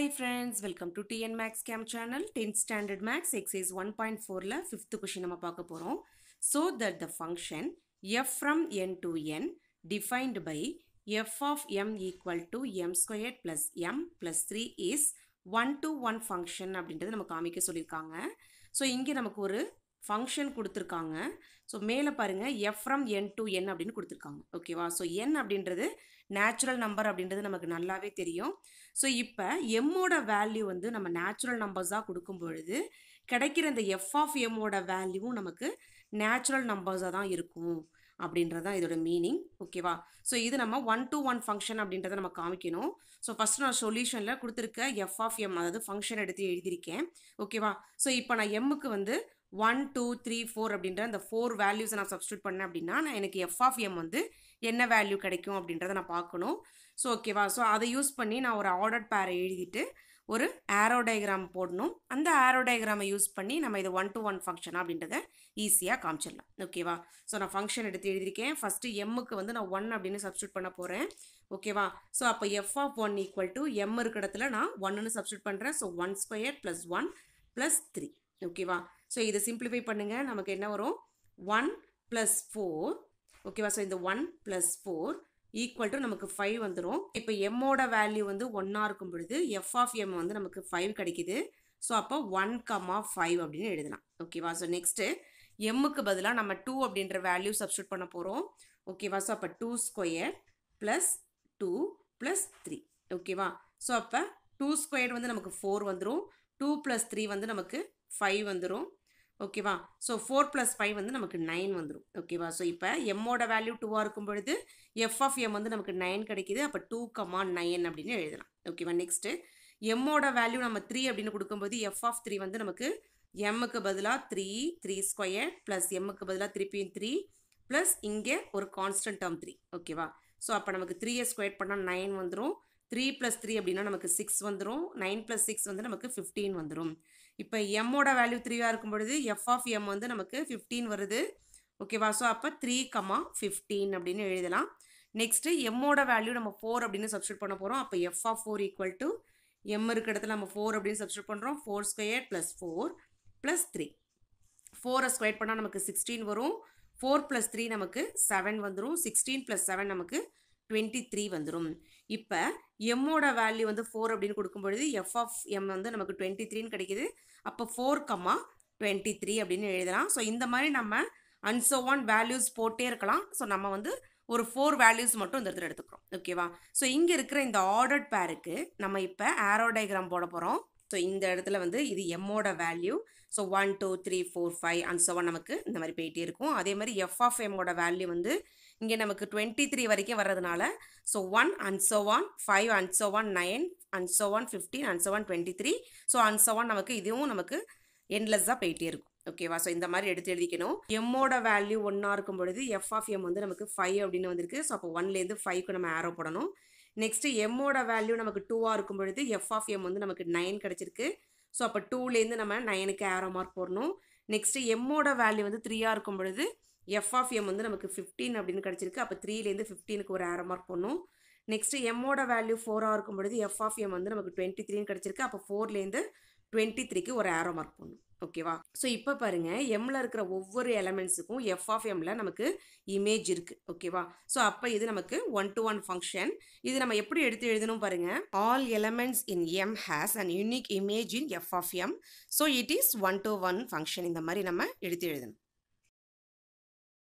Hi friends, welcome to TN Max Cam channel, 10th standard max, exercise 1.4ல 5th question நம்ம பார்க்க போறோம். So that the function f from n to n defined by f of m equal to m squared plus m plus 3 is 1 to 1 function அப்படின்றது நம்ம காமிக்க சொல்லியிருக்காங்க. So இங்கே நமக்கு ஒரு ஃபங்க்ஷன் கொடுத்துருக்காங்க ஸோ மேலே பாருங்கள் F from N to N அப்படின்னு கொடுத்துருக்காங்க ஓகேவா ஸோ என் அப்படின்றது நேச்சுரல் நம்பர் அப்படின்றது நமக்கு நல்லாவே தெரியும் ஸோ இப்போ எம்மோட வேல்யூ வந்து நம்ம நேச்சுரல் நம்பர்ஸாக கொடுக்கும் பொழுது கிடைக்கிற இந்த எஃப் ஆஃப் எம்மோட வேல்யூவும் நமக்கு நேச்சுரல் நம்பர்ஸாக தான் இருக்கும் அப்படின்றது தான் இதோட மீனிங் ஓகேவா ஸோ இது நம்ம ஒன் டு ஒன் ஃபங்க்ஷன் அப்படின்றத நம்ம காமிக்கணும் ஸோ ஃபஸ்ட் நான் சொல்யூஷனில் கொடுத்துருக்க எஃப் ஆஃப் எம் அதாவது ஃபங்க்ஷன் எடுத்து எழுதியிருக்கேன் ஓகேவா ஸோ இப்போ நான் எம்முக்கு வந்து ஒன் டூ த்ரீ ஃபோர் அப்படின்ற அந்த ஃபோர் வேல்யூஸை நான் சப்ஸ்டியூட் பண்ணேன் அப்படின்னா நான் எனக்கு எஃப் ஆஃப் எம் வந்து என்ன வேல்யூ கிடைக்கும் அப்படின்றத நான் பார்க்கணும் ஸோ ஓகேவா ஸோ அதை யூஸ் பண்ணி நான் ஒரு ஆர்டர் பேரை எழுதிட்டு ஒரு ஆரோ டயக்ராம் போடணும் அந்த ஆரோ டயக்ராமை யூஸ் பண்ணி நம்ம இது ஒன் டு ஒன் ஃபங்க்ஷன் அப்படின்றத ஈஸியாக காமிச்சிடலாம் ஓகேவா ஸோ நான் ஃபங்க்ஷன் எடுத்து எழுதியிருக்கேன் ஃபஸ்ட்டு எம்முக்கு வந்து நான் ஒன் அப்படின்னு சப்ஸ்டியூட் பண்ண போகிறேன் ஓகேவா ஸோ அப்போ F of one equal to M இருக்கிற இடத்துல நான் ஒன்னு சப்ஸ்டியூட் பண்ணுறேன் so one square plus one plus three ஓகேவா ஸோ இதை சிம்பிளிஃபை பண்ணுங்கள் நமக்கு என்ன வரும் ஒன் ப்ளஸ் ஃபோர் ஓகேவா ஸோ இந்த one plus four equal to நமக்கு ஃபைவ் வந்துடும் இப்போ எம்மோட வேல்யூ வந்து ஒன்னாக இருக்கும் பொழுது எஃப் ஆஃப் எம் வந்து நமக்கு ஃபைவ் கிடைக்குது ஸோ அப்போ ஒன் கம்மா ஃபைவ் அப்படின்னு எழுதலாம் ஓகேவா ஸோ நெக்ஸ்ட்டு எம்முக்கு பதிலாக நம்ம டூ அப்படின்ற வேல்யூ சப்ஸ்டியூட் பண்ண போகிறோம் ஓகேவா ஸோ அப்போ two square plus two plus three ஓகேவா ஸோ அப்போ டூ ஸ்கொயர் வந்து நமக்கு ஃபோர் வந்துடும் டூ ப்ளஸ் த்ரீ வந்து நமக்கு ஃபைவ் வந்துடும் ஓகேவா ஸோ ஃபோர் ப்ளஸ் ஃபைவ் வந்து நமக்கு நைன் வந்துடும் ஓகேவா ஸோ இப்போ எம்மோட வேல்யூ டூவாக இருக்கும் பொழுது எஃப் ஆஃப் எம் வந்து நமக்கு நைன் கிடைக்குது அப்போ டூ கமா நைன் அப்படின்னு எழுதலாம் ஓகேவா நெக்ஸ்ட்டு எம்மோட வேல்யூ நம்ம த்ரீ அப்படின்னு கொடுக்கும்போது எஃப் ஆஃப் த்ரீ வந்து நமக்கு எம்முக்கு பதிலாக த்ரீ த்ரீ ஸ்கொயர் ப்ளஸ் எம்முக்கு பதிலாக திருப்பியும் த்ரீ ப்ளஸ் இங்கே ஒரு கான்ஸ்டன்ட் டேர்ம் த்ரீ ஓகேவா ஸோ அப்போ நமக்கு த்ரீயை ஸ்கொயர் பண்ணால் நைன் வந்துடும் த்ரீ ப்ளஸ் த்ரீ அப்படின்னா நமக்கு சிக்ஸ் வந்துடும் நைன் ப்ளஸ் சிக்ஸ் வந்து நமக்கு ஃபிஃப்டீன் வந்துடும் இப்போ எம்மோட வேல்யூ த்ரீயாக இருக்கும் பொழுது எஃப் ஆஃப் எம் வந்து நமக்கு ஃபிஃப்டீன் வருது ஓகேவா ஸோ அப்போ த்ரீ கமா ஃபிஃப்டீன் அப்படின்னு எழுதலாம் நெக்ஸ்ட்டு எம்மோட வேல்யூ நம்ம ஃபோர் அப்படின்னு சப்ஸ்டியூட் பண்ண போகிறோம் அப்போ F of four equal to M இருக்க இடத்துல நம்ம ஃபோர் அப்படின்னு சப்ஸ்டியூட் பண்ணுறோம் four square plus four plus three ஃபோரை ஸ்கொயர் பண்ணால் நமக்கு சிக்ஸ்டீன் வரும் ஃபோர் ப்ளஸ் த்ரீ நமக்கு செவன் வந்துடும் சிக்ஸ்டீன் ப்ளஸ் செவன் நமக்கு டுவெண்ட்டி த்ரீ வந்துடும் இப்போ எம்மோட வேல்யூ வந்து ஃபோர் அப்படின்னு கொடுக்கும்பொழுது எஃப் ஆஃப் எம் வந்து நமக்கு டுவெண்ட்டி த்ரீன்னு கிடைக்குது அப்போ ஃபோர் கம்மா டுவெண்ட்டி த்ரீ அப்படின்னு எழுதலாம் ஸோ இந்த மாதிரி நம்ம அன்சோ ஒன் வேல்யூஸ் போட்டே இருக்கலாம் ஸோ நம்ம வந்து ஒரு ஃபோர் வேல்யூஸ் மட்டும் இந்த இடத்துல எடுத்துக்கிறோம் ஓகேவா ஸோ இங்கே இருக்கிற இந்த ஆர்டர்ட் பேருக்கு நம்ம இப்போ ஆரோ டயக்ராம் போட போகிறோம் ஸோ இந்த இடத்துல வந்து இது எம்மோட value so one two three four five and seven நமக்கு இந்த மாதிரி போயிட்டே இருக்கும் அதே மாதிரி எஃப் ஆஃப் எம்மோட வேல்யூ வந்து இங்கே நமக்கு டுவெண்ட்டி த்ரீ வரைக்கும் வர்றதுனால so one and so one five and so one nine and so one fifteen and so one twenty three so and so one நமக்கு இதுவும் நமக்கு எண்ட்லெஸ்ஸாக போயிட்டே இருக்கும் ஓகேவா ஸோ இந்த மாதிரி எடுத்து எழுதிக்கணும் எம்மோட வேல்யூ ஒன்றா இருக்கும் பொழுது எஃப் ஆஃப் எம் வந்து நமக்கு ஃபைவ் அப்படின்னு வந்திருக்கு ஸோ அப்போ ஒன்லேருந்து ஃபைவ்க்கு நம்ம ஆரோ போடணும் நெக்ஸ்ட்டு எம்மோட வேல்யூ நமக்கு டூவாக இருக்கும் பொழுது எஃப் ஆஃப் எம் வந்து நமக்கு நைன் கிடச்சிருக்கு ஸோ அப்போ டூலேருந்து நம்ம நைனுக்கு ஆரோ மார்க் போடணும் நெக்ஸ்ட்டு எம்மோட வேல்யூ வந்து த்ரீயாக இருக்கும் பொழுது எஃப் ஆஃப் எம் வந்து நமக்கு ஃபிஃப்டீன் அப்படின்னு கிடச்சிருக்கு அப்போ த்ரீலேருந்து ஃபிஃப்டீனுக்கு ஒரு ஆரோ மார்க் போடணும் நெக்ஸ்ட்டு எம்மோட வேல்யூ ஃபோராக இருக்கும் பொழுது எஃப் ஆஃப் எம் வந்து நமக்கு டுவெண்ட்டி த்ரீன்னு கிடச்சிருக்கு அப்போ ஃபோர்லேருந்து டுவெண்ட்டி த்ரீக்கு ஒரு ஆரோ மார்க் போடணும் ஓகேவா ஸோ இப்போ பாருங்கள் எம்மில் இருக்கிற ஒவ்வொரு எலமெண்ட்ஸுக்கும் எஃப் ஆஃப் எம்மில் நமக்கு இமேஜ் இருக்குது ஓகேவா ஸோ அப்போ இது நமக்கு ஒன் டு ஒன் ஃபங்க்ஷன் இது நம்ம எப்படி எடுத்து எழுதணும் பாருங்கள் all elements in M has and unique image in F of M so it is one to one function இந்த மாதிரி நம்ம எடுத்து எழுதணும்